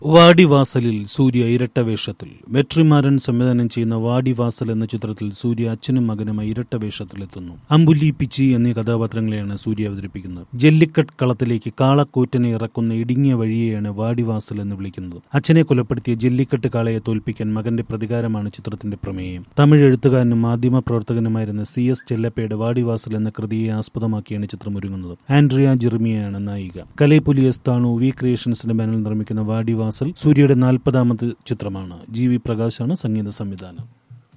വാടിവാസലിൽ സൂര്യ ഇരട്ട വേഷത്തിൽ വെട്രിമാരൻ സംവിധാനം ചെയ്യുന്ന വാടിവാസൽ എന്ന ചിത്രത്തിൽ സൂര്യ അച്ഛനും മകനുമായി ഇരട്ട വേഷത്തിലെത്തുന്നു അമ്പുലി പിച്ചി എന്നീ കഥാപാത്രങ്ങളെയാണ് സൂര്യ അവതരിപ്പിക്കുന്നത് ജല്ലിക്കട്ട് കളത്തിലേക്ക് കാളക്കൂറ്റനെ ഇറക്കുന്ന ഇടുങ്ങിയ വഴിയെയാണ് വാടിവാസൽ എന്ന് വിളിക്കുന്നത് അച്ഛനെ കൊലപ്പെടുത്തിയ ജല്ലിക്കട്ട് കാളയെ തോൽപ്പിക്കാൻ മകന്റെ പ്രതികാരമാണ് ചിത്രത്തിന്റെ പ്രമേയം തമിഴ് എഴുത്തുകാരനും മാധ്യമ പ്രവർത്തകനുമായിരുന്ന സി എസ് ചെല്ലപ്പയുടെ വാടിവാസൽ എന്ന കൃതിയെ ആസ്പദമാക്കിയാണ് ചിത്രം ഒരുങ്ങുന്നത് ആൻഡ്രിയ ജെർമിയയാണ് നായിക കലൈപുലിയസ് താണു വി ക്രിയേഷൻസിന്റെ ബാനറിൽ നിർമ്മിക്കുന്ന വാടിവാസൽ സൂര്യയുടെ നാൽപ്പതാമത് ചിത്രമാണ് ജി വി പ്രകാശാണ് സംഗീത സംവിധാനം